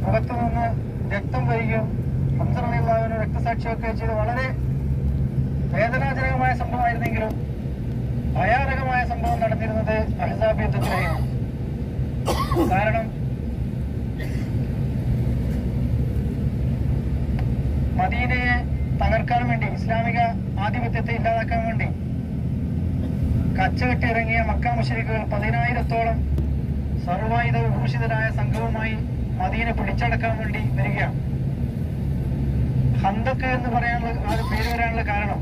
മുഖത്തു നിന്ന് രക്തം വരികയും ഹംസറിയുള്ളവന് രക്തസാക്ഷിയൊക്കെ ചെയ്ത് വളരെ വേദനാജനകമായ സംഭവമായിരുന്നെങ്കിലും ഭയാനകമായ സംഭവം നടന്നിരുന്നത് അഹ്സാബ് യുദ്ധത്തിലായിരുന്നു കാരണം മദീനയെ തകർക്കാൻ വേണ്ടി ഇസ്ലാമിക ആധിപത്യത്തെ ഇല്ലാതാക്കാൻ വേണ്ടി കച്ചകെട്ടി ഇറങ്ങിയ മക്ക മുഷരിക്കുകൾ പതിനായിരത്തോളം സർവായുധ വിഭൂഷിതരായ സംഘവുമായി മദീന പിടിച്ചടക്കാൻ വേണ്ടി വരികയാണ് ഹന്തക്ക് എന്ന് പറയാനുള്ള ആ ഒരു പേര് വരാനുള്ള കാരണം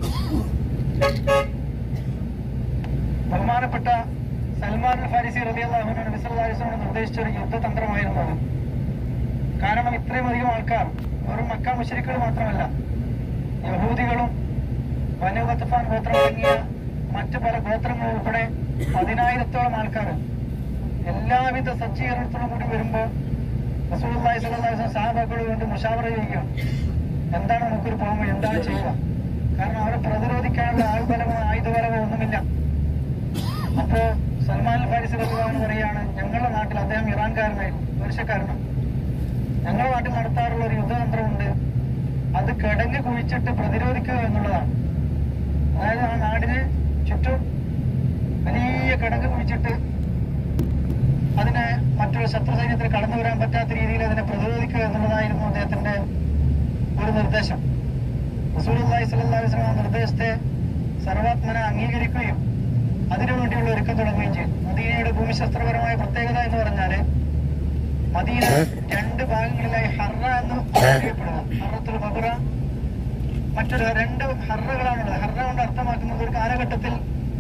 ബഹുമാനപ്പെട്ട സൽമാൻ അൽ ഫാരിസി റബിയുള്ള നബിസ്വല്ലാസ്ലോട് നിർദ്ദേശിച്ച ഒരു യുദ്ധതന്ത്രമായിരുന്നു അത് കാരണം ഇത്രയും അധികം ആൾക്കാർ വെറും മക്ക മുഷരിക്കുകൾ മാത്രമല്ല യഹൂദികളും ബനു ഗത്തഫാൻ ഗോത്രം അടങ്ങിയ മറ്റു പല ഗോത്രങ്ങളും ഉൾപ്പെടെ പതിനായിരത്തോളം ആൾക്കാർ എല്ലാവിധ സജ്ജീകരണത്തോടും കൂടി വരുമ്പോൾ റസൂലുള്ളാഹി സ്വല്ലല്ലാഹു അലൈഹി വസല്ലം സഹാബാക്കളോട് വേണ്ടി മുഷാവറ ചെയ്യുക എന്താണ് നമുക്കൊരു പോകുമ്പോൾ എന്താണ് ചെയ്യുക കാരണം അവരെ പ്രതിരോധിക്കാനുള്ള ആൾബലമോ ആയുധബലമോ ഒന്നുമില്ല അപ്പോ സൽമാൻ അൽ ഫാരിസ് റഹ്മാൻ പറയാണ് ഞങ്ങളുടെ നാട്ടിൽ അദ്ദേഹം ഇറാൻകാരനായിരുന്നു പേർഷ്യക്കാരനാണ് ഞങ്ങളുടെ നാട്ടിൽ നടത്താറുള്ള ഒരു യുദ്ധതന്ത്രമുണ്ട് അത് കിടങ്ങ് കുഴിച്ചിട്ട് പ്രതിരോധിക്കുക എന്നുള്ളതാണ് അതായത് ആ നാടിന് ചുറ്റും വലിയ കിടങ്ങ് കുഴിച്ചിട്ട് അതിനെ മറ്റൊരു ശത്രു സൈന്യത്തിന് കടന്നു വരാൻ പറ്റാത്ത രീതിയിൽ അതിനെ പ്രതിരോധിക്കുക എന്നുള്ളതായിരുന്നു അദ്ദേഹത്തിന്റെ ഒരു നിർദ്ദേശം റസൂലുള്ളാഹി സ്വല്ലല്ലാഹു അലൈഹി വസല്ലം ആ നിർദ്ദേശത്തെ സർവാത്മന അംഗീകരിക്കുകയും അതിനുവേണ്ടിയുള്ള ഒരുക്കം തുടങ്ങുകയും ചെയ്തു മദീനയുടെ ഭൂമിശാസ്ത്രപരമായ പ്രത്യേകത എന്ന് പറഞ്ഞാല് മദീന രണ്ട് ഭാഗങ്ങളിലായി ഹറ എന്ന് അറിയപ്പെടുന്നു ഹറത്തുൽ മബുറ മറ്റൊരു രണ്ട് ഹറകളാണുള്ളത് ഹറ കൊണ്ട് അർത്ഥമാക്കുന്നത് ഒരു കാലഘട്ടത്തിൽ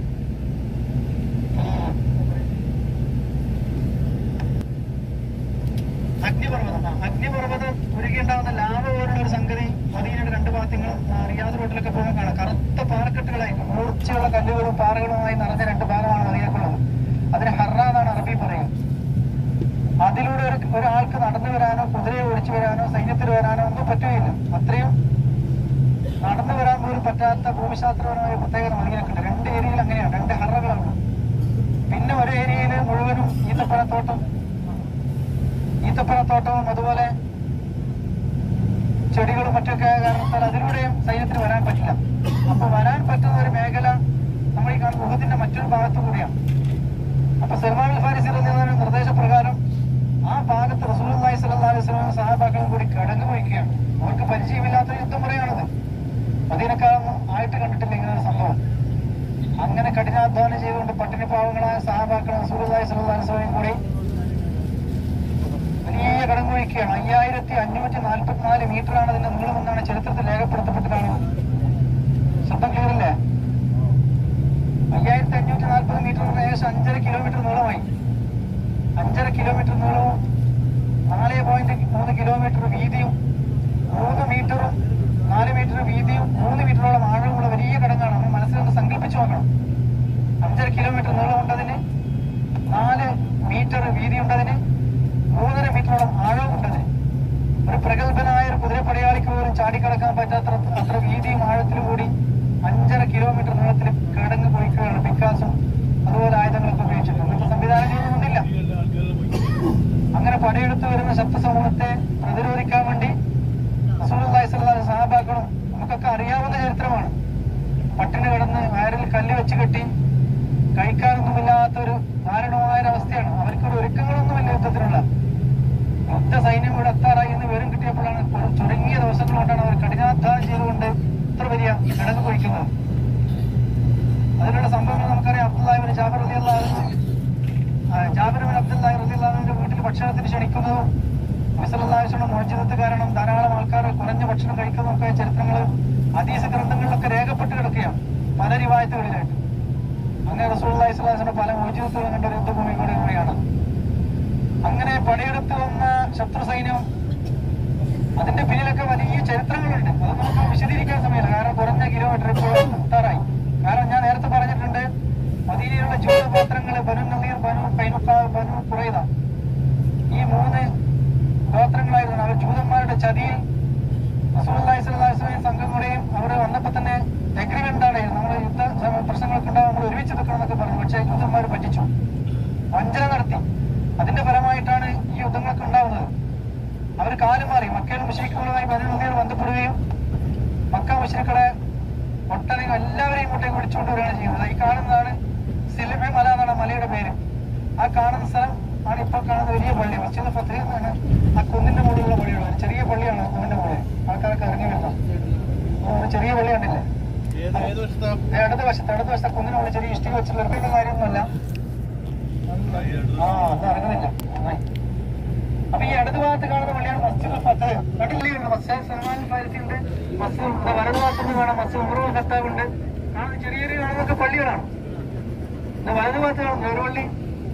അഗ്നിപർവ്വതം ആ, അഗ്നിപർവ്വതം ഉരുകിയുണ്ടാകുന്ന ലാവ പോലുള്ള ഒരു സംഗതി മദീനയുടെ രണ്ട് ഭാഗങ്ങളും ആ, റിയാദ് റോഡിലൊക്കെ പോകുമ്പോൾ കാണാം കറുത്ത പാറക്കെട്ടുകളായി മൂർച്ചയുള്ള കല്ലുകളും പാറകളുമായി നിറഞ്ഞ രണ്ട് ഭാഗമാണ് മദീനക്കുള്ളത് അതിന് ഹറ എന്നാണ് അറബി പറയുക അതിലൂടെ ഒരു ഒരാൾക്ക് നടന്നു വരാനോ കുതിരയെ ഓടിച്ചു വരാനോ സൈന്യത്തിൽ വരാനോ ഒന്നും പറ്റുകയില്ല അത്രയും നടന്നു വരാൻ പോലും പറ്റാത്ത ഭൂമിശാസ്ത്രപരമായ പ്രത്യേകത മദീനക്കുണ്ട് രണ്ട് ഏരിയയിൽ അങ്ങനെയാണ് രണ്ട് ഹറകളാണ് പിന്നെ ഒരു ഏരിയയിൽ മുഴുവനും ഈത്തപ്പഴത്തോട്ടം ഈത്തപ്പഴത്തോട്ടവും അതുപോലെ ചെടികളും മറ്റൊക്കെ ആയ കാരണത്താൽ അതിലൂടെയും സൈന്യത്തിന് വരാൻ പറ്റില്ല അപ്പൊ വരാൻ പറ്റുന്ന ഒരു മേഖല നമ്മൾ ഈ കാണുന്ന മുഖത്തിന്റെ മറ്റൊരു ഭാഗത്തു കൂടിയാണ് അപ്പൊ സൽമാൻ അൽ ഫാരിസി റളിയല്ലാഹു അൻഹു നിർദ്ദേശപ്രകാരം ആ ഭാഗത്ത് റസൂലുള്ളാഹി സ്വല്ലല്ലാഹു അലൈഹി വസല്ലം സഹാബാക്കളും കൂടി കിടങ്ങു വയ്ക്കുകയാണ് അവർക്ക് പരിചയമില്ലാത്ത ഒരു യുദ്ധം മുറയാണത് മദീനക്കാരൊന്നും ആയിട്ട് കണ്ടിട്ടില്ല ഇങ്ങനെ ഒരു സംഭവം അങ്ങനെ കഠിനാധ്വാനം ചെയ്തുകൊണ്ട് പട്ടിണി പാവങ്ങളായ സഹാബാക്കളും റസൂലുള്ളാഹി സ്വല്ലല്ലാഹു അലൈഹി വസല്ലം കൂടി വലിയ കടങ്ങ് വയ്ക്കുകയാണ് അയ്യായിരത്തി അഞ്ഞൂറ്റി നാൽപ്പത്തിനാല് മീറ്ററാണ് അതിന്റെ നീളമെന്നാണ് ചരിത്രത്തിൽ രേഖപ്പെടുത്തപ്പെട്ട് കാണുന്നത് ശബ്ദം ക്ലിയർ അല്ലേ അയ്യായിരത്തി അഞ്ഞൂറ്റി നാൽപ്പത് മീറ്റർ എന്ന് പറഞ്ഞാൽ ഏകദേശം അഞ്ചര കിലോമീറ്റർ നീളമായി അഞ്ചര കിലോമീറ്റർ നീളവും നാല് പോയിന്റ് മൂന്ന് കിലോമീറ്റർ വീതിയും മൂന്ന് മീറ്ററും നാല് മീറ്റർ വീതിയും മൂന്ന് മീറ്ററോളം ആഴമുള്ള വലിയ കടങ്ങാണ് നമ്മൾ മനസ്സിൽ ഒന്ന് സങ്കല്പിച്ചു നോക്കണം അഞ്ചര കിലോമീറ്റർ നീളമുണ്ടതിന് നാല് മീറ്റർ വീതിയുണ്ടതിന് മൂന്നര മീറ്ററോളം ആഴമുണ്ടതിന് ഒരു പ്രഗത്ഭനായ ഒരു കുതിരപ്പടയാളിക്ക് പോലും ചാടിക്കടക്കാൻ പറ്റാത്ത അത്ര വീതിയും ആഴത്തിലും കൂടി അഞ്ചര കിലോമീറ്റർ നീളത്തിൽ കിടങ്ങ് പോയിക്കുകയാണ് പിക്കാസും അതുപോലെ ആയുധങ്ങളൊക്കെ ഉപയോഗിച്ചിട്ട് ഇന്നത്തെ സംവിധാനങ്ങളൊന്നുമില്ല അങ്ങനെ പടയെടുത്ത് വരുന്ന ശബ്ദ സമൂഹത്തെ പ്രതിരോധിക്കാൻ വേണ്ടി റസൂലുള്ളാഹി സ്വല്ലല്ലാഹു അലൈഹി സഹാബാക്കളും നമുക്കൊക്കെ അറിയാവുന്ന ചരിത്രമാണ് പട്ടിണി കിടന്ന് വയറിൽ കല്ല് വെച്ച് കെട്ടി കഴിക്കാനൊന്നുമില്ലാത്ത ഒരു ദാരുണമായ ഒരു അവസ്ഥയാണ് അവർക്കൊരു ഒരുക്കങ്ങളൊന്നുമില്ല യുദ്ധത്തിനുള്ള യുദ്ധ സൈന്യം ഇവിടെ എത്താറായി എന്ന് വിവരം കിട്ടിയപ്പോഴാണ് ഒരു ചുരുങ്ങിയ ദിവസങ്ങൾ കൊണ്ടാണ് അവർ കഠിനാധ്വാനം ചെയ്തുകൊണ്ട് ഇത്ര വലിയ കിടങ്ങ് പൊഴിക്കുന്നത് അതിനുള്ള സംഭവങ്ങൾ നമുക്കറിയാം അബ്ദുല്ലാഹിബിൻ ജാബിർ അലി അള്ളാഹു ജാബിർ ബിൻ അബ്ദുല്ലാഹി റലി അള്ളാഹുവിന്റെ വീട്ടിൽ ഭക്ഷണത്തിന് ക്ഷണിക്കുന്നതും മിസലാവശ്യമുള്ള മോചിതത്ത് കാരണം ധാരാളം ആൾക്കാർ കുറഞ്ഞ ഭക്ഷണം കഴിക്കുന്നതൊക്കെ ചരിത്രങ്ങൾ അതീസ ഗ്രന്ഥങ്ങളിലൊക്കെ രേഖപ്പെട്ട് കിടക്കുകയാണ് പല റിവായത്തുകളിലായിട്ട് അങ്ങനെ റസൂള്ളി സ്വലാസിന്റെ പല മോചിതത്തുകളും കണ്ട ഒരു യുദ്ധഭൂമി കൂടി കൂടിയാണ് അങ്ങനെ പടയെടുത്ത് വന്ന ശത്രു സൈന്യം അതിന്റെ പിന്നിലൊക്കെ വലിയ ചരിത്രങ്ങളുണ്ട് അത് നമുക്ക് വിശദീകരിക്കാൻ സമയമില്ല കാരണം കുറഞ്ഞ കിലോമീറ്റർ ഇപ്പോൾ എത്താറായി കാരണം ഞാൻ നേരത്തെ പറഞ്ഞിട്ടുണ്ട് മദീനയിലുള്ള ജൂതഗോത്രങ്ങൾ ബനു നദീർ ബനു പൈനുക്ക ബനു കുറൈത ഈ മൂന്ന് ഗോത്രങ്ങളായിരുന്നു അവർ ജൂതന്മാരുടെ ചതിയിൽ റസൂലുള്ളാഹി സ്വല്ലല്ലാഹു അലൈഹി വസല്ലം സംഘം കൂടെയും അവിടെ വന്നപ്പോൾ തന്നെ എഗ്രിമെന്റ് ആണ് നമ്മൾ യുദ്ധ സമ- പ്രശ്നങ്ങളൊക്കെ ഉണ്ടാവും നമ്മൾ ഒരുമിച്ച് നിൽക്കണം എന്നൊക്കെ പറഞ്ഞു പക്ഷേ ജൂതന്മാർ പറ്റിച്ചു വഞ്ചന നടത്തി അതിന്റെ ഫലമായിട്ടാണ് ഈ യുദ്ധങ്ങളൊക്കെ ഉണ്ടാവുന്നത് കാല് മാറി മക്കയിൽ മുഷരിക്കുകളുമായി ബദലുദ്ദീൻ ബന്ധപ്പെടുകയും മക്ക മുഷരിക്കളെ ഒട്ടനവധി എല്ലാവരെയും ഇങ്ങോട്ടേക്ക് വിളിച്ചുകൊണ്ട് വരികയാണ് ചെയ്യുന്നത് ഈ കാണുന്നതാണ് സിലിമ മല എന്നാണ് ആ മലയുടെ പേര് ആ കാണുന്ന സ്ഥലം ആണ് ഇപ്പോൾ കാണുന്ന വലിയ പള്ളി മസ്ജിദ് ഫത്തീർ എന്നാണ് ആ കുന്നിന്റെ മുകളിലുള്ള പള്ളിയുള്ളത് ഒരു ചെറിയ പള്ളിയാണ് ആ കുന്നിന്റെ മുകളിൽ ആൾക്കാരൊക്കെ ഇറങ്ങി വരുന്നത് ഒരു ചെറിയ പള്ളി കണ്ടില്ലേ ഏത് ഏത് വശത്താ ദേ ഇടത് വശത്ത് ഇടത് വശത്തെ കുന്നിന് മുകളിൽ ചെറിയ ഇഷ്ടിക വെച്ച് വെറുതെ കാര്യമൊന്നുമല്ല ആ അത് ഇറങ്ങുന്നില്ല നന്നായി. അപ്പൊ ഈ ഇടത് ഭാഗത്ത് കാണുന്ന പള്ളിയാണ് മസ്ജിദ് ഫത്ത് കണ്ടില്ലേ മസ്ജിദ് സൽമാൻ ഫാരിസി ഉണ്ട് മസ്ജിദ് ദേ വലത് ഭാഗത്ത് നിന്ന് കാണാം മസ്ജിദ് ഉമറുൽ ഖത്താബ് ഉണ്ട് കാണുന്ന ചെറിയ ചെറിയ കാണുന്നതൊക്കെ പള്ളികളാണ് ഇത് വലത് ഭാഗത്ത് കാണുന്നു ഒരു പള്ളി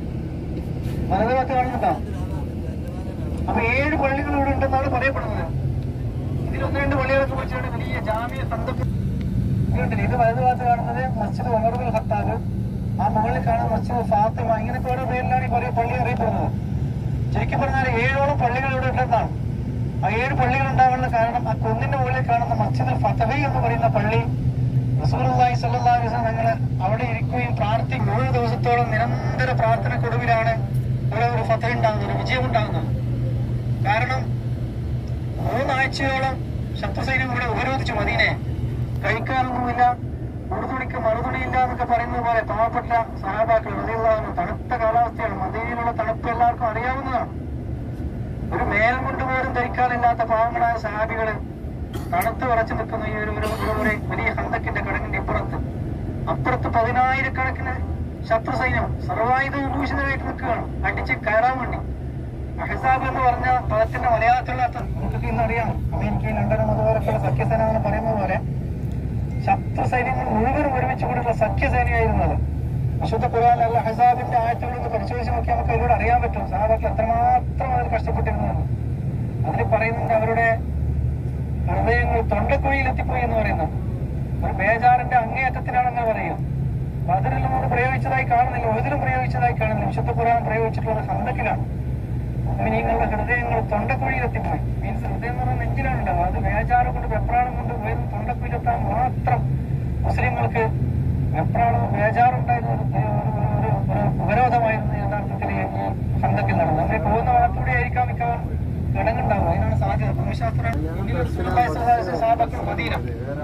വലത് ഭാഗത്ത് കാണുന്നുണ്ടോ അപ്പൊ ഏഴ് പള്ളികൾ ഇവിടെ ഉണ്ടെന്നാണ് പറയപ്പെടുന്നത് ഇതിലൊന്ന് രണ്ട് പള്ളികളൊക്കെ വെച്ചാണ് വലിയ ജാമ്യ സന്ദർഭം ഇതുണ്ടല്ലേ, ഇത് വലത് ഭാഗത്ത് കാണുന്നത് മസ്ജിദ് ഉമറുൽ ഖത്താബ് ആ മുകളിൽ കാണുന്ന മസ്ജിദ് ഫാത്തിമ ഇങ്ങനത്തെ ഓരോ പേരിലാണ് ഈ പള്ളി പള്ളി അറിയപ്പെടുന്നത് ശരിക്കും പറഞ്ഞാൽ ഏഴോളം പള്ളികൾ ഇവിടെ ഉണ്ടെന്നാണ് ആ ഏഴ് പള്ളികൾ ഉണ്ടാകാനുള്ള കാരണം ആ കുന്നിന്റെ മുകളിൽ കാണുന്ന മസ്ജിദ് ഫതഹി എന്ന് പറയുന്ന പള്ളി റസൂലുള്ളാഹി സ്വല്ലല്ലാഹു അലൈഹി വസല്ലം ഞങ്ങള് അവിടെ ഇരിക്കുകയും പ്രാർത്ഥിക്കും മൂന്ന് ദിവസത്തോളം നിരന്തര പ്രാർത്ഥനക്കൊടുവിലാണ് ഇവിടെ ഒരു ഫതഹ ഉണ്ടാകുന്നത് ഒരു വിജയം ഉണ്ടാകുന്നത് കാരണം മൂന്നാഴ്ചയോളം ശത്രുസൈന്യം ഇവിടെ ഉപരോധിച്ചു മദീനെ കഴിക്കാനൊന്നുമില്ല ഉടുതുണിക്ക് മറുതുണിയില്ല എന്നൊക്കെ പറയുന്നത് പോലെ പാവപ്പെട്ട സഹാബാക്കൾ മതിയുള്ളതാണ് തണുത്ത കാലാവസ്ഥയാണ് മദീനയിലുള്ള തണുപ്പ് എല്ലാവർക്കും അറിയാവുന്നതാണ് ഒരു മേൽമുണ്ട് പോലും ധരിക്കാനില്ലാത്ത പാവങ്ങളായ സഹാബികള് തണുത്ത് വിറച്ചു നിൽക്കുന്ന ഈ ഒരു ഒരു ഒരു ഒരു വലിയ ഹന്തക്കിന്റെ കടങ്ങിന്റെ ഇപ്പുറത്ത് അപ്പുറത്ത് പതിനായിരക്കണക്കിന് ശത്രു സൈന്യം സർവായുധ വിഭൂഷിതരായിട്ട് നിൽക്കുകയാണ് അടിച്ച് കയറാൻ വേണ്ടി അഹസാബ് എന്ന് പറഞ്ഞ പദത്തിന്റെ മലയാളത്തിലുള്ള അർത്ഥം നിങ്ങൾക്ക് ഇന്ന് അറിയാം അമേരിക്കയും ലണ്ടനും അതുപോലൊക്കെയുള്ള സഖ്യസേന എന്ന് പറയുന്നത് പോലെ ശത്രു സൈന്യങ്ങൾ മുഴുവനും ഒരുമിച്ച് കൊണ്ടുള്ള സഖ്യസേനയായിരുന്നത് വിശുദ്ധ ഖുർആൻ അല്ല ഹസാബിന്റെ ആയത്തുകളിൽ നിന്ന് പരിശോധിച്ച് നോക്കിയാൽ നമുക്ക് അതിലൂടെ അറിയാൻ പറ്റും സഹാബാക്കൾ എത്രമാത്രം അതിൽ കഷ്ടപ്പെട്ടിരുന്നതെന്ന് അതിൽ പറയുന്നുണ്ട് അവരുടെ ഹൃദയങ്ങൾ തൊണ്ടക്കുഴിയിൽ എത്തിപ്പോയി എന്ന് പറയുന്നത് ഒരു ബേജാറിന്റെ അങ്ങേയറ്റത്തിലാണെന്ന് പറയുക ബദറിൽ നമ്മൾ പ്രയോഗിച്ചതായി കാണുന്നില്ല ഒതിലും പ്രയോഗിച്ചതായി കാണുന്നില്ല വിശുദ്ധ ഖുർആൻ പ്രയോഗിച്ചിട്ടുള്ളത് ഹന്തക്കിലാണ് നിങ്ങളുടെ ഹൃദയങ്ങൾ തൊണ്ടക്കുഴിയിൽ എത്തിപ്പോയി മീൻസ് ഹൃദയം എന്ന് പറഞ്ഞാൽ നെഞ്ചിലാണുണ്ടാവുക അത് വേജാറ് കൊണ്ട് വെപ്രാളം കൊണ്ട് ഉയർന്ന് തൊണ്ടക്കുഴിയിലെത്താൻ മാത്രം മുസ്ലിങ്ങൾക്ക് വെപ്രാളവും വേജാറുണ്ടായിരുന്ന ഒരു ഒരു- ഒരു- ഒരു ഉപരോധമായിരുന്നു യഥാർത്ഥത്തിൽ ഈ ഹന്തക്കിൽ നടന്നത് അങ്ങനെ പോകുന്ന ഭാഗത്തൂടെ ആയിരിക്കാം മിക്കവാറും കിടങ്ങുണ്ടാവുക അതിനാണ് സാധ്യത ഭൂമിശാസ്ത്രം സാബക്കൾ മദീന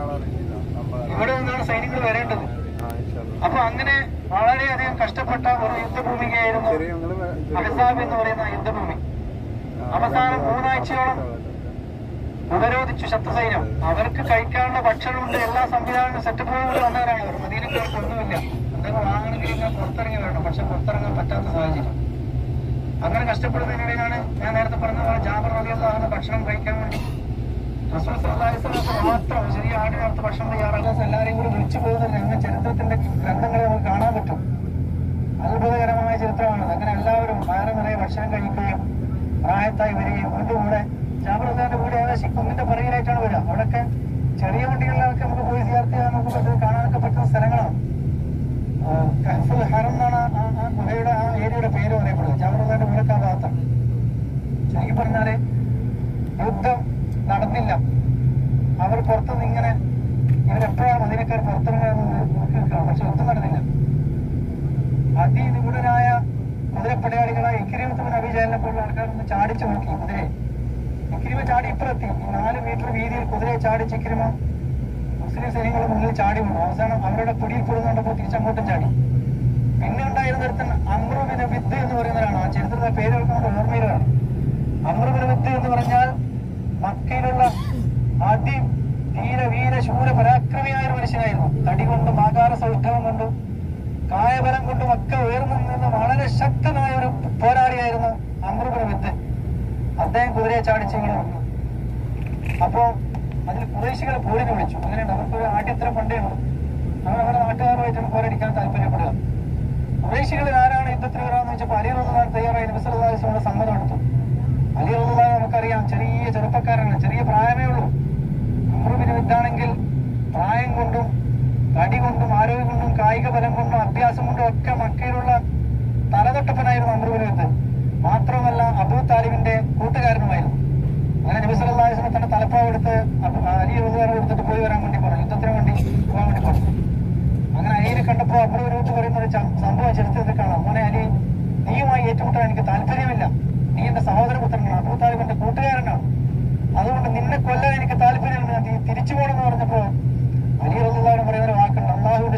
ഇവിടെ നിന്നാണ് സൈനികർ വരേണ്ടത് അപ്പൊ അങ്ങനെ വളരെയധികം കഷ്ടപ്പെട്ട ഒരു യുദ്ധഭൂമികയായിരുന്നു അഹസാബ് എന്ന് പറയുന്ന യുദ്ധഭൂമി അവസാനം മൂന്നാഴ്ചയോളം ഉപരോധിച്ചു ശത്രുസൈന്യം അവർക്ക് കഴിക്കാനുള്ള ഭക്ഷണമുണ്ട് എല്ലാ സംവിധാനങ്ങളും സെറ്റപ്പുകളും വന്നവരാണ് അവർ മദീനക്കാർക്ക് ഒന്നുമില്ല എന്തൊക്കെ വാങ്ങണമെങ്കിൽ ഇങ്ങനെ പുറത്തിറങ്ങി വരണം പക്ഷെ പുറത്തിറങ്ങാൻ പറ്റാത്ത സാഹചര്യം അങ്ങനെ കഷ്ടപ്പെടുന്നതിനിടയിലാണ് ഞാൻ നേരത്തെ പറഞ്ഞ പോലെ ജാബർ റബിയുള്ള ഭക്ഷണം കഴിക്കാൻ വേണ്ടി റസൂൽ സല്ലല്ലാഹു അലൈഹി വസല്ലം മാത്രം ഒരു ചെറിയ ആടിനകത്ത് ഭക്ഷണം തയ്യാറാക്കാൻ എല്ലാവരെയും കൂടി വിളിച്ചു പോകുന്ന രംഗം ചരിത്രത്തിന്റെ ഗ്രന്ഥങ്ങളിൽ നമുക്ക് കാണാൻ പറ്റും അത്ഭുതകരമായ ചരിത്രമാണ് അങ്ങനെ എല്ലാവരും വയറ് നിറയെ ഭക്ഷണം കഴിക്കുകയും പ്രായത്തായി വരികയും വീണ്ടും ഇവിടെ ജാബർദാന്റെ വീട് ഏകദേശം കുന്നിന്റെ പുറകിലായിട്ടാണ് വരിക അവിടെയൊക്കെ ചെറിയ വണ്ടികളിലൊക്കെ നമുക്ക് പോയി ചേർത്ത് നമുക്ക് പറ്റും കാണാനൊക്കെ പറ്റുന്ന സ്ഥലങ്ങളാണ് ആ, കഹ്ഫുൽ ഹറം എന്നാണ് ആ- ആ ആ ഗുഹയുടെ ആ ഏരിയയുടെ പേര് പറയപ്പെടുന്നത് ജാബർദാന്റെ വീടൊക്കെ ആ ഭാഗത്താണ് ശരിക്കും പറഞ്ഞാല് യുദ്ധം നടന്നില്ല അവർ പുറത്തുനിന്ന് ഇങ്ങനെ ഇവരെപ്പോഴാണ് മദീനക്കാർ പുറത്തിറങ്ങുന്നത് നോക്കി നിൽക്കണം പക്ഷെ യുദ്ധം നടന്നില്ല അതിനിപുണരായ കുതിരപ്പടയാളികളായ ഇക്കിരിമത്തിന് അഭിജാലിനെ പോലുള്ള ആൾക്കാരൊന്ന് ചാടിച്ചു നോക്കി കുതിരയെ ഇക്കിരിമ ചാടി ഇപ്പുറത്തി ഈ നാല് മീറ്റർ വീതിയിൽ കുതിരയെ ചാടിച്ച് ഇക്കിരിമ മുസ്ലിം സൈനികളുടെ മുന്നിൽ ചാടി വീണു അവസാനം അവരുടെ പിടിയിൽ പെടുന്നുണ്ടപ്പോൾ തിരിച്ചങ്ങോട്ടും ചാടി പിന്നെ ഉണ്ടായിരുന്ന ഒരുത്തൻ അമ്രുബിന് വിത്ത് എന്ന് പറയുന്നവരാണ് ആ ചരിത്രത്തിന്റെ പേര് കേൾക്കുമ്പോൾ ഓർമ്മയിലാണ് അമ്രുബിന് വിത്ത് എന്ന് പറഞ്ഞാൽ മക്കയിലുള്ള അതി ധീര വീര ശൂര പരാക്രമിയായ ഒരു മനുഷ്യനായിരുന്നു തടി കൊണ്ടും ആകാര സൗഷ്ഠവം കൊണ്ടും കായബലം കൊണ്ടും ഒക്കെ ഉയർന്നു നിന്ന വളരെ ശക്തനായ ഒരു പോരാളിയായിരുന്നു അമ്രുബിന് വിത്ത് അദ്ദേഹം കുതിരയെ ചാടിച്ച് ഇങ്ങനെ വന്നു അപ്പോ അതിൽ കുറേശികളെ പോരിന് വിളിച്ചു അങ്ങനെയുണ്ട് അവർക്കൊരു ആദ്യത്തരം പണ്ടേ ഉണ്ട് നമ്മൾ നമ്മുടെ നാട്ടുകാരുമായിട്ടാണ് പോരടിക്കാൻ താല്പര്യപ്പെടുക കുറേശികളിൽ ആരാണ് യുദ്ധത്തിന് വരാമെന്ന് വെച്ചപ്പോൾ അലി റഹ്മാൻ തയ്യാറായി നബിസ്വല്ലാസ്ലോട് സമ്മതം എടുത്തു അലി റഹ്മാൻ നമുക്കറിയാം ചെറിയ ചെറുപ്പക്കാരാണ് ചെറിയ പ്രായമേ ഉള്ളൂ അമ്രുബിന് വിത്താണെങ്കിൽ പ്രായം കൊണ്ടും തടി കൊണ്ടും ആരോഗ്യം കൊണ്ടും കായിക ബലം കൊണ്ടും അഭ്യാസം കൊണ്ടും ഒക്കെ മക്കയിലുള്ള തലതൊട്ടപ്പനായിരുന്നു അമ്രുബിന് വിത്ത് മാത്രമല്ല അബൂ താലിബിന്റെ കൂട്ടുകാരനുമായിരുന്നു അങ്ങനെ നബി സല്ലല്ലാഹു അലൈഹി വസല്ലം തന്റെ തലപ്പാവ് എടുത്ത് അബു- അലി റളിയല്ലാഹു എടുത്തിട്ട് പോയി വരാൻ വേണ്ടി പറഞ്ഞു യുദ്ധത്തിന് വേണ്ടി പോകാൻ വേണ്ടി പറഞ്ഞു അങ്ങനെ അലിയെ കണ്ടപ്പോ അബ്രു രൂപത്ത് പറയുന്ന ഒരു ച- സംഭവം ചരിത്രത്തിൽ കാണാം മോനെ അലി നീയുമായി ഏറ്റുമുട്ടാൻ എനിക്ക് താല്പര്യമില്ല നീ എന്റെ സഹോദരപുത്രനാണ് അബൂ താലിബ് എന്റെ കൂട്ടുകാരനാണ്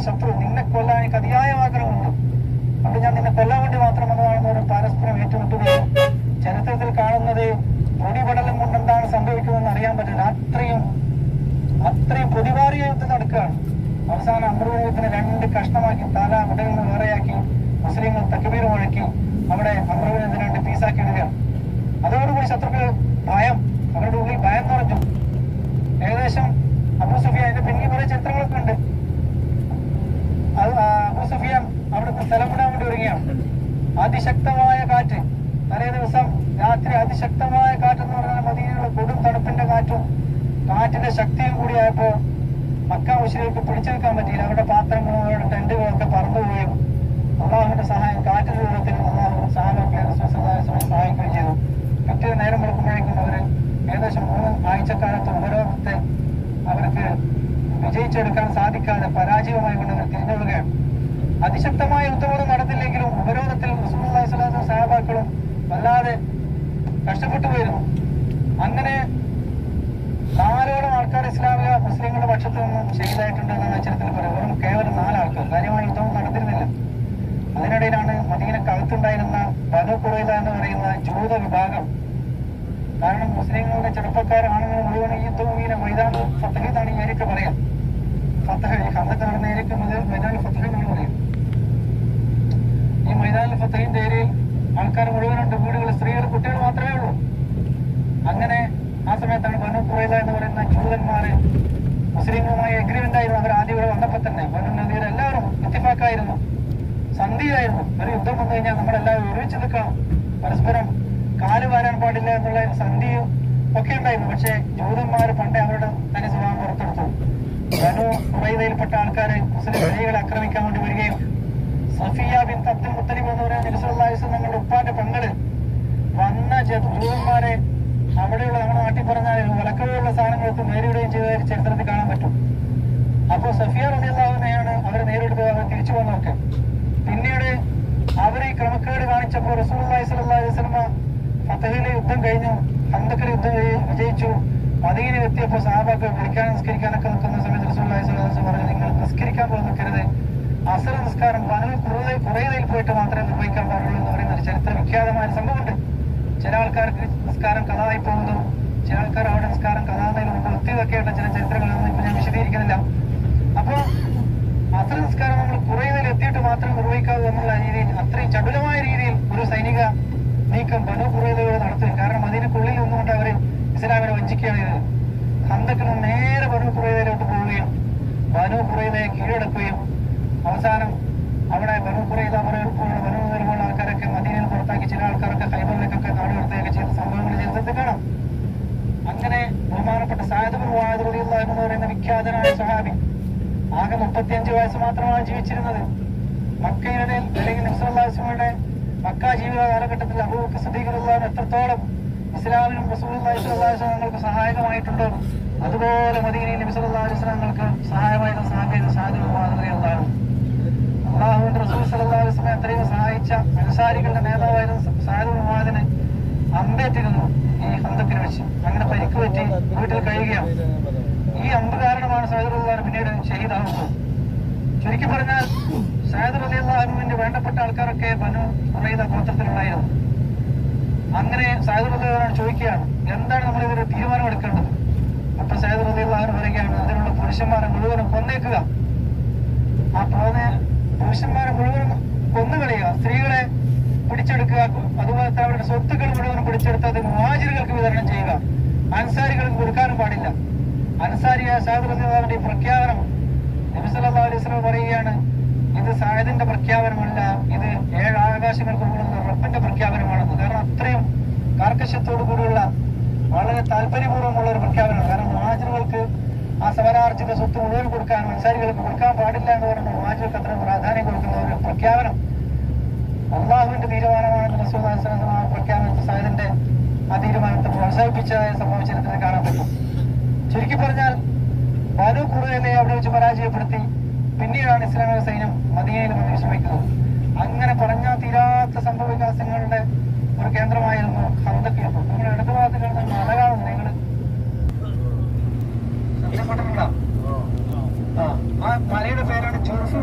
എന്റെ ശത്രു നിന്നെ കൊല്ലാൻ എനിക്ക് അതിയായ ആഗ്രഹമുണ്ട് അവിടെ ഞാൻ നിന്നെ കൊല്ലാൻ വേണ്ടി മാത്രം വന്നതാണെന്ന് പറഞ്ഞ് പരസ്പരം ഏറ്റുമുട്ടുകയും ചരിത്രത്തിൽ കാണുന്നത് പൊടിപടലം കൊണ്ട് എന്താണ് സംഭവിക്കുന്നതെന്ന് അറിയാൻ പറ്റില്ല അത്രയും അത്രയും പ്രതിവാറിയ യുദ്ധം നടക്കുകയാണ് അവസാനം അമൃതത്തിന് രണ്ട് കഷ്ണമാക്കി തല ഉടലിൽ നിന്ന് വേറെയാക്കി മുസ്ലിങ്ങൾ തക്കബീർ മുഴക്കി അവിടെ അമൃതത്തിന് രണ്ട് പീസാക്കി ഇടുകയാണ് അതോടുകൂടി ശത്രുക്കൾ ഭയം അവരുടെ ഉള്ളിൽ ഭയം നിറഞ്ഞു ഏകദേശം അബു സുഫിയാൻ അതിന്റെ പിന്നിൽ കുറെ ചിത്രങ്ങളൊക്കെ ഉണ്ട് അത് ആ അബു സുഫിയാൻ അവിടുത്തെ സ്ഥലം വിടാൻ വേണ്ടി ഒരുങ്ങിയാണ് അതിശക്തമായ കാറ്റ് തലേ ദിവസം രാത്രി അതിശക്തമായ കാറ്റ് എന്ന് പറഞ്ഞാൽ മദീനയിലുള്ള കൊടും തണുപ്പിന്റെ കാറ്റും കാറ്റിന്റെ ശക്തിയും കൂടിയായപ്പോ മക്ക മുസ്ലിങ്ങൾക്ക് പിടിച്ചു നിൽക്കാൻ പറ്റിയില്ല അവരുടെ പാത്രങ്ങളും അവരുടെ ടെന്റുകളൊക്കെ പറന്നുപോയും അള്ളാഹുവിന്റെ സഹായം കാറ്റിന്റെ രൂപത്തിൽ അള്ളാഹു സഹാബികളെ സഹായിക്കുകയും ചെയ്തു പിറ്റേ നേരം വെളുക്കുമ്പോഴേക്കും അവര് ഏകദേശം മൂന്ന് ആഴ്ചക്കാലത്ത് ഉപരോധത്തെ അവർക്ക് വിജയിച്ചെടുക്കാൻ സാധിക്കാതെ പരാജയമായി കൊണ്ട് അവർ തിരിഞ്ഞുകൊള്ളുകയാണ് അതിശക്തമായ യുദ്ധമൊന്നും നടന്നില്ലെങ്കിലും ഉപരോധത്തിൽ റസൂലുള്ളാഹി സ്വല്ലല്ലാഹു അലൈഹി വസല്ലം സഹാബാക്കളും വല്ലാതെ കഷ്ടപ്പെട്ടു പോയിരുന്നു അങ്ങനെ നാലോളം ആൾക്കാർ ഇസ്ലാമിക മുസ്ലിങ്ങളുടെ പക്ഷത്ത് നിന്നും ചെയ്തായിട്ടുണ്ട് എന്നാണ് ചരിത്രത്തിൽ പറയുന്നത് വെറും കേവലം നാലാൾക്കാർ കാര്യമായ യുദ്ധം നടന്നിരുന്നില്ല അതിനിടയിലാണ് മദീനക്കകത്തുണ്ടായിരുന്ന ബനു കുറൈദ എന്ന് പറയുന്ന ജൂത വിഭാഗം കാരണം മുസ്ലിങ്ങളുടെ ചെറുപ്പക്കാർ ആണുങ്ങൾ മുഴുവൻ ഈ യുദ്ധം ഇങ്ങനെ മൈതാൻ ഫത്തഹ് എന്നാണ് ഈ ഏരിയക്ക് പറയാം ഫത്തഹ് ഈ ഹന്തക്ക് നടന്ന ഏരിയക്ക് മുതൽ മൈതാൻ ഫത്തഹ് എന്നാണ് പറയും ഈ മൈതാൻ ഫത്തഹിന്റെ ഏരിയയിൽ ആൾക്കാർ മുഴുവനുണ്ട് വീടുകൾ സ്ത്രീകൾ കുട്ടികൾ മാത്രമേ ഉള്ളൂ അങ്ങനെ ആ സമയത്താണ് ബനു കുറൈദ എന്ന് പറയുന്ന ജൂതന്മാര് മുസ്ലിങ്ങളുമായി എഗ്രിമെന്റ് ആയിരുന്നു അവർ ആദ്യം ഇവിടെ വന്നപ്പോ തന്നെ ബനു നദീർ എല്ലാവരും ഇത്തിഫാക്കായിരുന്നു സന്ധിയായിരുന്നു ഒരു യുദ്ധം വന്നു കഴിഞ്ഞാൽ നമ്മളെല്ലാവരും ഒരുമിച്ച് നിൽക്കണം പരസ്പരം കാല് വാരാൻ പാടില്ല എന്നുള്ള സന്ധിയും ഒക്കെ ഉണ്ടായിരുന്നു പക്ഷേ ജൂതന്മാര് പണ്ടേ അവരുടെ തനി സ്വഭാവം പുറത്തെടുത്തു ബനു കുറൈദയിൽപ്പെട്ട ആൾക്കാര് മുസ്ലിം സ്ത്രീകളെ ആക്രമിക്കാൻ വേണ്ടി വരികയും സഫിയ ബിൻ അബ്ദുൽ മുത്തലിബ് എന്ന് പറയുന്ന നബിസുല്ലാസ് ഞങ്ങളുടെ ഉപ്പാന്റെ പെങ്ങള് വന്ന ജ- ജൂതന്മാരെ അവിടെയുള്ള നമ്മുടെ നാട്ടിൽ പറഞ്ഞാൽ വിലക്കലുള്ള സാധനങ്ങൾക്ക് നേരിടുകയും ചെയ്ത ഒരു ചരിത്രത്തിൽ കാണാൻ പറ്റും അപ്പോ സഫിയ റബിയുള്ളവനെയാണ് അവരെ നേരിടുന്നത് അവർ തിരിച്ചു വന്നൊക്കെ പിന്നീട് അവർ ഈ ക്രമക്കേട് കാണിച്ചപ്പോൾ റസൂലുള്ളാഹി സ്വല്ലല്ലാഹു അലൈഹി വസല്ലമ ഫതഹിലെ യുദ്ധം കഴിഞ്ഞു ഹന്തക്കിലെ യുദ്ധം കഴി- വിജയിച്ചു മദീനയിൽ എത്തിയപ്പോൾ സഹാബാക്കൾ കുളിക്കാൻ നിസ്കരിക്കാനൊക്കെ നിൽക്കുന്ന സമയത്ത് റസൂലുള്ളാഹി സ്വല്ലല്ലാഹു അലൈഹി വസല്ലം പറഞ്ഞു നിങ്ങൾ നിസ്കരിക്കാൻ പോലും നിൽക്കരുത് അസർ നിസ്കാരം പതിൽ കുറേ കുറേതയിൽ പോയിട്ട് മാത്രമേ നിർവഹിക്കാൻ പാടുള്ളൂ എന്ന് പറയുന്ന ഒരു ചരിത്ര വിഖ്യാതമായ ഒരു സംഭവമുണ്ട് ചില ആൾക്കാർക്ക് നിസ്കാരം കഥായി പോകുന്നു ചില ആൾക്കാർ അവിടെ നിസ്കാരം കഥാന്നതിന് മുമ്പ് ഒത്തിയതൊക്കെയുള്ള ചില ചരിത്രങ്ങളൊന്നും ഇപ്പൊ ഞാൻ വിശദീകരിക്കുന്നില്ല അപ്പോ അത്ര നിസ്കാരം നമ്മൾ കുറേതിൽ എത്തിയിട്ട് മാത്രം നിർവഹിക്കാവൂ എന്നുള്ള രീതിയിൽ അത്രയും ചടുലമായ രീതിയിൽ ഒരു സൈനിക നീക്കം ബനു കുറേതയോട് നടത്തുകയും കാരണം അതിനുള്ളിൽ നിന്നുകൊണ്ട് അവര് ഇസ്ലാമിനെ വഞ്ചിക്കുകയാണ് ചെയ്തത് ഹന്തക്കിന് നേരെ ബനു കുറേതയിലോട്ട് പോവുകയും ബനു കുറേതയെ കീഴടക്കുകയും അവസാനം അവിടെ ബനു കുറേത പോലുള്ള ബനു പോലുള്ള ആൾക്കാരൊക്കെ മദീനയിൽ പുറത്താക്കി ചില ആൾക്കാരൊക്കെ ഹൈബറിലേക്കൊക്കെ നാട് കടത്തുകയൊക്കെ ചെയ്ത സംഭവങ്ങൾ ചരിത്രത്തിൽ കാണാം അങ്ങനെ ബഹുമാനപ്പെട്ട സായദ് വാദുള്ള എന്ന് പറയുന്ന വിഖ്യാതനായ സഹാബി ആകെ മുപ്പത്തിയഞ്ച് വയസ്സ് മാത്രമാണ് ജീവിച്ചിരുന്നത് മക്കയുടെ അല്ലെങ്കിൽ നബ്സുല്ലാസ്മയുടെ മക്ക ജീവിത കാലഘട്ടത്തിൽ അബൂബക്കർ സദീഖുള്ള എത്രത്തോളം ഇസ്ലാമിനും റസൂലുള്ളാഹിങ്ങൾക്ക് സഹായകമായിട്ടുണ്ടോ അതുപോലെ മദീനയിൽ നബി സല്ലല്ലാഹു അലൈഹി വസല്ലമങ്ങൾക്ക് സഹായമായിരുന്ന സാഹചര്യം സാധ്യത മാതൃകയുള്ളതാണ് അള്ളാഹുവിന്റെ റസൂൽ സല്ലല്ലാഹു അലൈഹി വസല്ലം അത്രയും സഹായിച്ച അൻസാരികളുടെ നേതാവായിരുന്ന സാഹിദ് മുഹാദിന് അമ്പേറ്റിരുന്നു ഈ ഹന്തക്കിന് വെച്ച് അങ്ങനെ പരിക്ക് പറ്റി വീട്ടിൽ കഴിയുകയാണ് ഈ അമ്പ് കാരണമാണ് സാഹിദുള്ളാഹ് പിന്നീട് ഷഹീദാകുന്നത് ചുരുക്കി പറഞ്ഞാൽ സാഹിദ് അലിഅള്ളാഹുവിന്റെ വേണ്ടപ്പെട്ട ആൾക്കാരൊക്കെ ബനു കുറയുന്ന ഗോത്രത്തിലുണ്ടായിരുന്നു അങ്ങനെ സാഹിദ് അലിഅള്ളാഹുവിനോട് ചോദിക്കുകയാണ് എന്താണ് നമ്മൾ ഇവര് തീരുമാനം എടുക്കേണ്ടത് അപ്പൊ സാഹിദ് അലിഅള്ളാഹു പറയുകയാണ് അതിനുള്ള പുരുഷന്മാരെ മുഴുവനും കൊന്നേക്കുക ആ പോന്ന പുരുഷന്മാരെ മുഴുവനും കൊന്നുകളയുക സ്ത്രീകളെ പിടിച്ചെടുക്കുക അതുപോലത്തെ അവരുടെ സ്വത്തുക്കൾ മുഴുവനും പിടിച്ചെടുത്ത് അത് മുഹാജിറുകൾക്ക് വിതരണം ചെയ്യുക അൻസാരികൾക്ക് കൊടുക്കാനും പാടില്ല അൻസാരിയ സാഹിബിന്റെ പ്രഖ്യാപനം നബി സല്ലല്ലാഹു അലൈഹി വസല്ലം പറയുകയാണ് ഇത് സായദിന്റെ പ്രഖ്യാപനമല്ല ഇത് ഏഴ് ആകാശങ്ങൾക്ക് മുകളിൽ റബ്ബിന്റെ പ്രഖ്യാപനമാണെന്ന് കാരണം അത്രയും കാർക്കശ്യത്തോടു കൂടിയുള്ള വളരെ താല്പര്യപൂർവ്വമുള്ള ഒരു പ്രഖ്യാപനമാണ് കാരണം മുഹാജിറുകൾക്ക് ആ സമരാർജിത സ്വത്ത് മുഴുവൻ കൊടുക്കാൻ അൻസാരികൾക്ക് കൊടുക്കാൻ പാടില്ല എന്ന് പറഞ്ഞ മുഹാജിർക്ക് അത്ര പ്രാധാന്യം കൊടുക്കുന്ന ഒരു പ്രഖ്യാപനം അള്ളാഹുവിന്റെ തീരുമാനമാണെന്ന് റസൂൽ അലൈഹി വസല്ലം ആ പ്രഖ്യാപനത്തെ സായദിന്റെ ആ തീരുമാനത്തെ പ്രോത്സാഹിപ്പിച്ചതായ സംഭവ ചരിത്രത്തിൽ കാണാൻ പറ്റും ചുരുക്കി പറഞ്ഞാൽ ബാനു കുറുവിനെ അവിടെ വെച്ച് പരാജയപ്പെടുത്തി പിന്നീടാണ് ഇസ്ലാമിക സൈന്യം മദീനയിൽ വന്ന് വിശ്രമിക്കുന്നത് അങ്ങനെ പറഞ്ഞാൽ തീരാത്ത സംഭവ വികാസങ്ങളുടെ ഒരു കേന്ദ്രമായിരുന്നു ഹന്തക്ക് യുദ്ധം നിങ്ങൾ ഇടതു ഭാഗത്ത് കാണുന്ന മല കാണുന്നു നിങ്ങൾ ശ്രദ്ധപ്പെട്ടിട്ടുണ്ടോ ആ ആ മലയുടെ പേരാണ് ജുർഫ്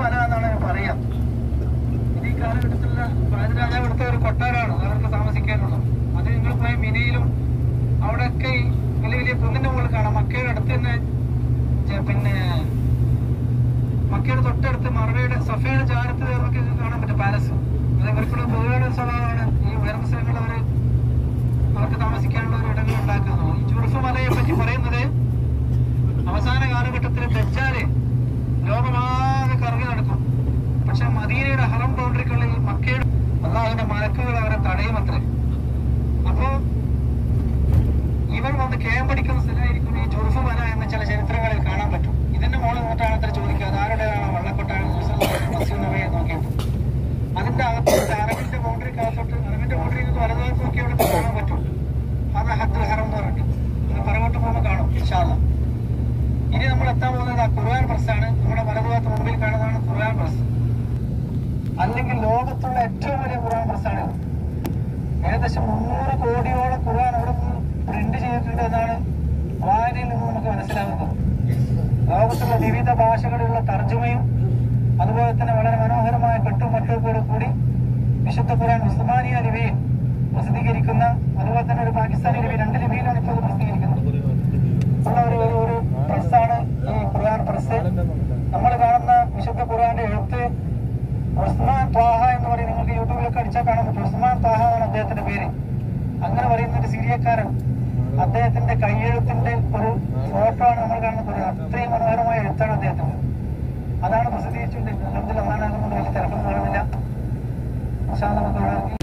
മക്കയുടെ അടുത്ത് തന്നെ ജ- പിന്നെ മക്കയുടെ തൊട്ടടുത്ത് മറവയുടെ സഫയുടെ ചാരത്ത് നമുക്ക് കാണാൻ പറ്റും പാലസ് അത് ഇവർക്കുള്ള പൊതുവയുടെ സ്വഭാവമാണ് ഈ ഉയർന്ന സ്ഥലങ്ങളിൽ അവര് അവർക്ക് താമസിക്കാനുള്ള ഒരു ഇടങ്ങൾ ഉണ്ടാക്കുന്നത് ഈ ജുർഫ് മലയെ പറ്റി പറയുന്നത് അവസാന കാലഘട്ടത്തിൽ ദജ്ജാല് ലോകമാകെ കറങ്ങി നടക്കും പക്ഷെ മദീനയുടെ ഹറം ബൗണ്ടറിക്കുള്ളിൽ മക്കയുടെ അള്ളാഹുവിന്റെ മലക്കുകൾ അവരെ തടയുമത്രേ അപ്പോ ഇവർ വന്ന് ക്യാമ്പടിക്കുന്ന സ്ഥലമായിരിക്കും ഈ ജുർഫ് മല എന്ന ചില ചരിത്രങ്ങളിൽ കാണാൻ പറ്റും ഇതിന്റെ മുകളിൽ നിന്നിട്ടാണ് അത്ര ചോദിക്കുക അത് ആരുടേതാണ് വള്ളക്കൊട്ടാണ് നോക്കിയിട്ട് അതിന്റെ അകത്തോട്ട് അറബിന്റെ ബൗണ്ടറിക്ക് അകത്തോട്ട് അറബിന്റെ ബൗണ്ടറിയിൽ നിന്ന് വലതുഭാഗത്ത് നോക്കി അവിടെ കാണാൻ പറ്റും അത് ഹദ്ദുൽ ഹറം എന്ന് പറഞ്ഞിട്ട് ഇത് പുറകോട്ട് പോകുമ്പോൾ കാണും ഇൻഷാല്ല ഇനി നമ്മൾ എത്താൻ പോകുന്നത് ആ ഖുർആൻ പ്രസ്സാണ് നമ്മുടെ വലതുഭാഗത്ത് മുമ്പിൽ കാണുന്നതാണ് ഖുർആൻ പ്രസ് അല്ലെങ്കിൽ ലോകത്തുള്ള ഏറ്റവും വലിയ ഖുർആൻ പ്രസ്സാണ് ഇത്. ഏകദേശം മുന്നൂറ് കോടിയോളം ഖുർആൻ അവിടെ നിന്ന് പ്രിന്റ് ചെയ്തിട്ടുണ്ട് എന്നാണ് വായനയിൽ നിന്ന് നമുക്ക് മനസ്സിലാകുന്നത് ലോകത്തുള്ള വിവിധ ഭാഷകളിലുള്ള തർജ്ജമയും അതുപോലെ തന്നെ വളരെ മനോഹരമായ കെട്ടുമട്ടോടുകൂടി കൂടി വിശുദ്ധ ഖുർആൻ ഉസ്മാനിയ ലിപിയിൽ പ്രസിദ്ധീകരിക്കുന്ന അതുപോലെ തന്നെ ഒരു പാകിസ്ഥാനി ലിപി രണ്ട് ലിപിയിലാണ് ഇപ്പോൾ ഇത് പ്രസിദ്ധീകരിക്കുന്നത് ഉള്ള ഒരു ഒരു ഒരു പ്രസ്സാണ് ഈ ഖുർആൻ പ്രസ് നമ്മൾ കാണുന്ന വിശുദ്ധ ഖുർആന്റെ എഴുത്ത് ഉസ്മാൻ ത്വാഹ എന്ന് പറയും നിങ്ങൾക്ക് യൂട്യൂബിലൊക്കെ അടിച്ചാൽ കാണാൻ പറ്റും ഉസ്മാൻ ത്വാഹ എന്നാണ് അദ്ദേഹത്തിന്റെ പേര് അങ്ങനെ പറയുന്ന ഒരു സിറിയക്കാരൻ അദ്ദേഹത്തിന്റെ കൈയെഴുത്തിന്റെ ഒരു ഫോട്ടോ ആണ് നമ്മൾ കാണുന്നത് അത്രയും മനോഹരമായ എഴുത്താണ് അദ്ദേഹത്തിന്റെ അതാണ് പ്രസിദ്ധീകരിച്ചുകൊണ്ടിരിക്കുന്നത് അലഹദില്ല അള്ളാഹാനെ കൊണ്ട് വലിയ തിരക്കൊന്നും കാണുന്നില്ല പക്ഷേ നമുക്ക് ഇവിടെ ഈ